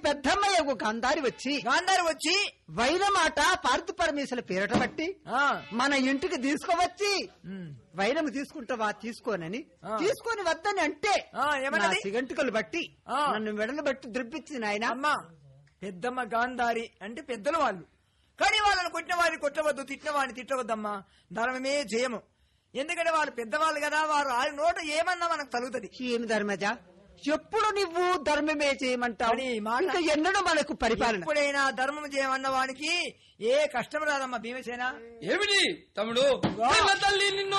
పెద్దమ్మయ్య గాంధారి వచ్చి గాంధారి వచ్చి వైరమాట పార్థ పరమేశ్వర పేరట బట్టి ఆ మన ఇంటికి తీసుకువచ్చి ఉమ్, వైరం తీసుకుంటావా తీసుకోనని ఆ. తీసుకొని వద్దని అంటే ఆ, ఏమన్నది? నా సిగంటుకలు బట్టి ఆ. నన్ను మెడలు బట్టి ద్రిప్పించింది ఆయన అమ్మా పెద్దమ్మ గాంధారి అంటే పెద్దలు వాళ్ళు కానీ వాళ్ళని కొట్టిన వారిని కొట్టవద్దు తిట్టిన వాడిని తిట్టవద్దమ్మా ధర్మమే జయము ఎందుకంటే వాళ్ళు పెద్దవాళ్ళు కదా వారు ఆ నోట ఏమన్నా మనకు తగులుతుంది ఏమి ధర్మజ ఎప్పుడు నువ్వు ధర్మమే చేయమంటావు మరి ఈ మాట- ఇంకా ఎన్నడూ మనకు పరిపాలన ఎప్పుడైనా ధర్మం చేయమన్న వానికి ఏ కష్టం రాదమ్మా భీమసేన ఏమిటి తమ్ముడు వా. పిల్ల తల్లి నిన్ను